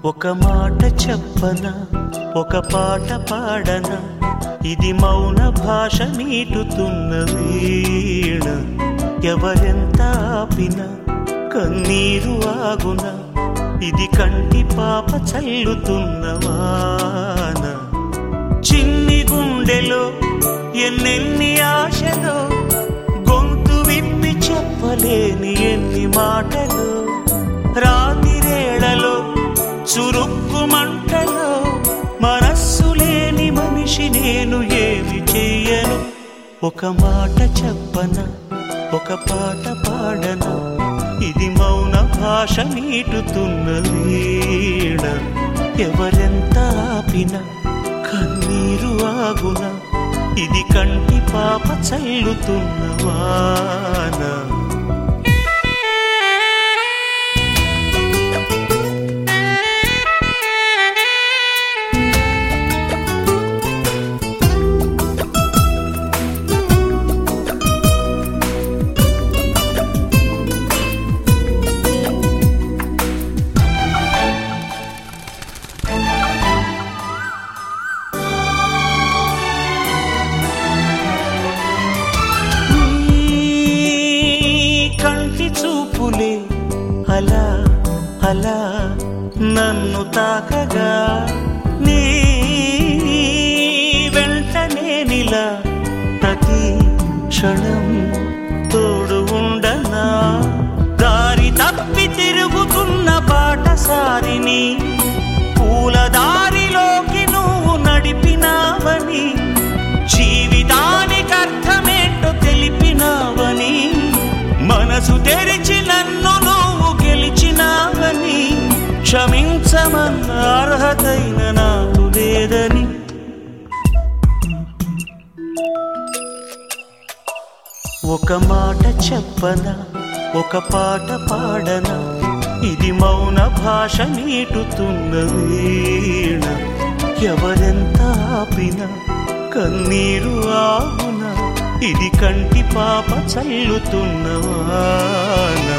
ఒక మాట చెప్పనా ఒక పాట పాడనా ఇది మౌన భాష మీటుతున్న వీణ ఎవరెంత ఆపినా కన్నీరు ఆగునా ఇది కంటి పాప చల్లుతున్న వాన చిన్ని గుండెలో ఎన్నెన్ని ఆశలో గొంతు విప్పి చెప్పలేని ఎన్ని మాటలు రాతిరేళలో చురుక్కు మంటలో మనస్సు లేని మనిషి నేను ఏమి చెయ్యను ఒక మాట చెప్పనా ఒక పాట పాడనా ఇది మౌన భాష మీటుతున్న వీణ ఎవరెంత ఆపినా కన్నీరు ఆగునా ఇది కంటి పాప చల్లుతున్న వాన నీ కంటి చూపులే అలా అలా నన్ను తాకగా నీ వెంటనే నిలా ప్రతి క్షణం తోడు ఉండనా దారి తప్పి తిరుగుతున్న బాటసారిని పూల దారిలోకి నువ్వు నడిపినావని జీవితానికి అర్థమేంటో తెలిపినావని మనసు తెరిచి నన్ను నువ్వు గెలిచినావని క్షమించమన్న అర్హతైన నాకు లేదని ఒక మాట చెప్పనా ఒక పాట పాడనా ఇది మౌన భాష మీటుతున్న వీణ ఎవరెంత ఆపినా కన్నీరు ఆగునా ఇది కంటి పాప చల్లుతున్న వాన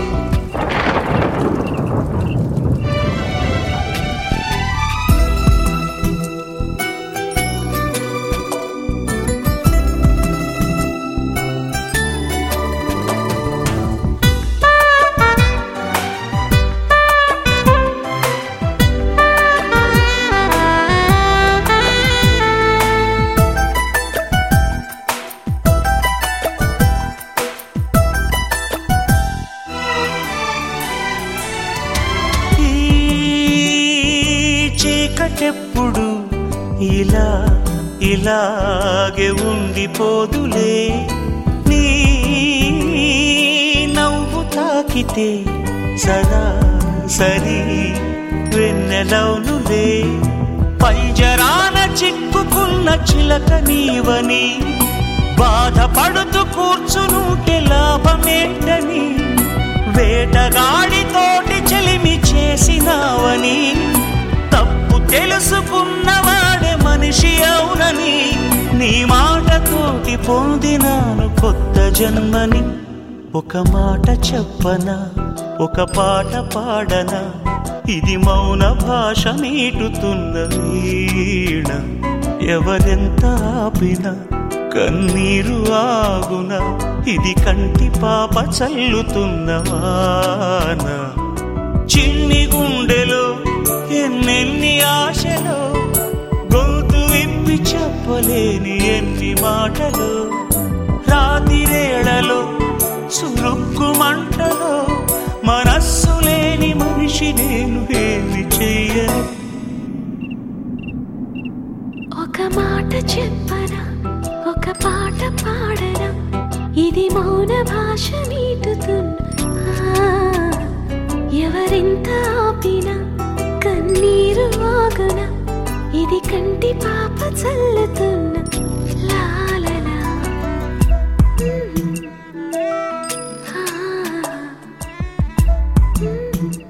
ఈ చీకటెప్పుడు ఇలా ఇలాగే ఉండిపోదులే నీ నవ్వు తాకితే సదా సరి వెన్నెలవునులే పంజరాన చిక్కుకున్న చిలక నీవని బాధపడుతూ కూర్చునుంటే లాభమేంటని వేటగాడితోటి చెలిమి చేసినావని తప్పు తెలుసుకున్నవాడే మనిషి అవునని నీ మాటతోటి పొందినాను కొత్త జన్మని ఒక మాట చెప్పనా ఒక పాట పాడనా ఇది మౌన భాష మీటుతున్న వీణ ఎవరెంత ఆపినా కన్నీరు ఆగునా ఇది కంటి పాప చల్లుతున్న వాన చిన్ని గుండెలో ఎన్నెన్ని ఆశలో గొంతు విప్పి చెప్పలేని ఎన్ని మాటలు రాతిరేళలో చురుక్కు మంటలో మనస్సు లేని మనిషి నేను ఏమి చెయ్యను ఒక మాట చెప్పనా ఒక పాట పాడనా ఇది మౌన భాష మీటుతున్న ఎవరింత ఆపినా కన్నీరు ఆగున ఇది కంటి పాప చల్లుతున్న లాలలా మ్మ్. ఆ. మ్మ్.